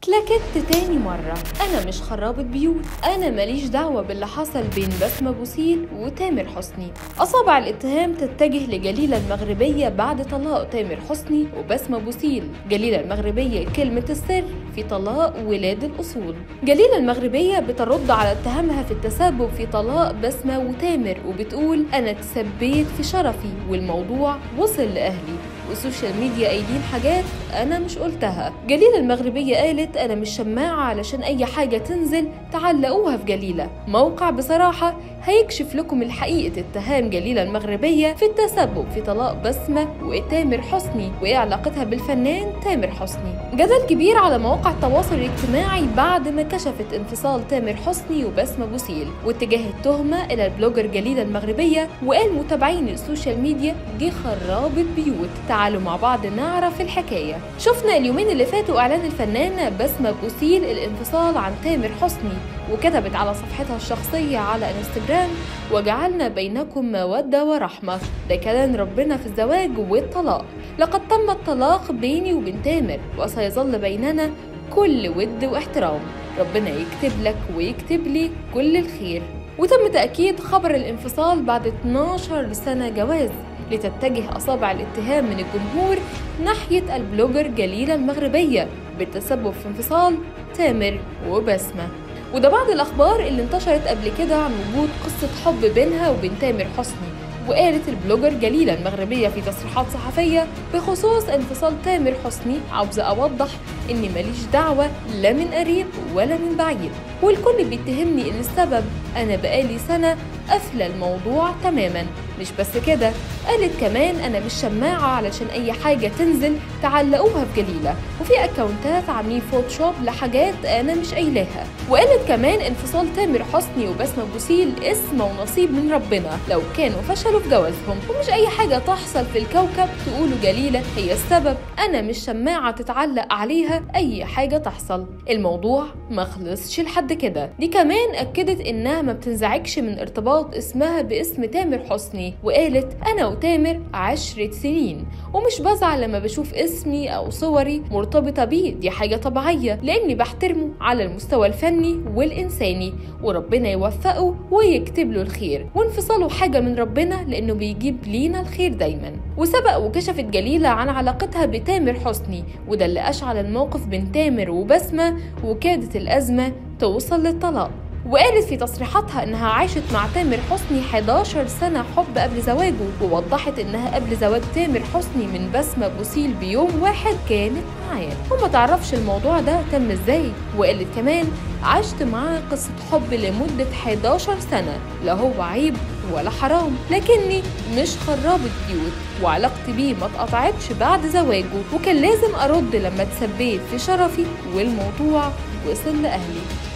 اتلكت تاني مرة أنا مش خرابة بيوت أنا ماليش دعوة باللي حصل بين بسمة بوسيل وتامر حسني أصابع الاتهام تتجه لجليلة المغربية بعد طلاق تامر حسني وبسمة بوسيل جليلة المغربية كلمة السر في طلاق ولاد الأصول جليلة المغربية بترد على اتهامها في التسبب في طلاق بسمة وتامر وبتقول أنا تسبيت في شرفي والموضوع وصل لأهلي والسوشيال ميديا قايلين حاجات انا مش قلتها جليلة المغربية قالت انا مش شماعة علشان اي حاجة تنزل تعلقوها في جليلة موقع بصراحة هيكشف لكم الحقيقة اتهام جليلة المغربية في التسبب في طلاق بسمة وتامر حسني وايه علاقتها بالفنان تامر حسني جدل كبير على مواقع التواصل الاجتماعي بعد ما كشفت انفصال تامر حسني وبسمة بوسيل واتجاه التهمة الى البلوجر جليلة المغربية وقال متابعين السوشيال ميديا دي خرابة بيوت تعالوا مع بعض نعرف الحكاية شفنا اليومين اللي فاتوا اعلان الفنانة بسمة بوسيل الانفصال عن تامر حسني وكتبت على صفحتها الشخصية على انستجرام وجعلنا بينكم مودة ورحمة ده كلام ربنا في الزواج والطلاق لقد تم الطلاق بيني وبين تامر وسيظل بيننا كل ود واحترام ربنا يكتب لك ويكتب لي كل الخير وتم تأكيد خبر الانفصال بعد 12 سنة جواز لتتجه أصابع الاتهام من الجمهور ناحية البلوجر جليلة المغربية بالتسبب في انفصال تامر وبسمة وده بعض الأخبار اللي انتشرت قبل كده عن وجود قصة حب بينها وبين تامر حسني وقالت البلوجر جليلة المغربية في تصريحات صحفية بخصوص انفصال تامر حسني عاوزة أوضح إني ماليش دعوة لا من قريب ولا من بعيد والكل بيتهمني إن السبب أنا بقالي سنة قافلة الموضوع تماما مش بس كده قالت كمان أنا مش شماعة علشان أي حاجة تنزل تعلقوها في جليلة وفي أكونتات عاملين فوتوشوب لحاجات أنا مش قايلاها وقالت كمان انفصال تامر حسني وبسمة بوسيل اسم ونصيب من ربنا لو كانوا فشلوا في جوازهم ومش أي حاجة تحصل في الكوكب تقولوا جليلة هي السبب أنا مش شماعة تتعلق عليها أي حاجة تحصل الموضوع ما خلصش لحد كده دي كمان أكدت إنها ما بتنزعجش من ارتباط اسمها باسم تامر حسني وقالت أنا وتامر عشرة سنين ومش بزعل لما بشوف اسمي أو صوري مرتبطة بيه دي حاجة طبيعية لأني بحترمه على المستوى الفني والإنساني وربنا يوفقه ويكتب له الخير وانفصاله حاجة من ربنا لأنه بيجيب لينا الخير دايما وسبق وكشفت جليلة عن علاقتها بتامر حسني وده اللي أشعل الموقف بين تامر وبسمة وكادت الأزمة توصل للطلاق وقالت في تصريحاتها انها عاشت مع تامر حسني 11 سنة حب قبل زواجه ووضحت انها قبل زواج تامر حسني من بسمة بوسيل بيوم واحد كانت معاه وما تعرفش الموضوع ده تم ازاي وقالت كمان عشت معاه قصة حب لمدة 11 سنة لا هو عيب ولا حرام لكني مش خرابة بيوت وعلاقتي بيه ما اتقطعتش بعد زواجه وكان لازم ارد لما تسبيت في شرفي والموضوع وصل لاهلي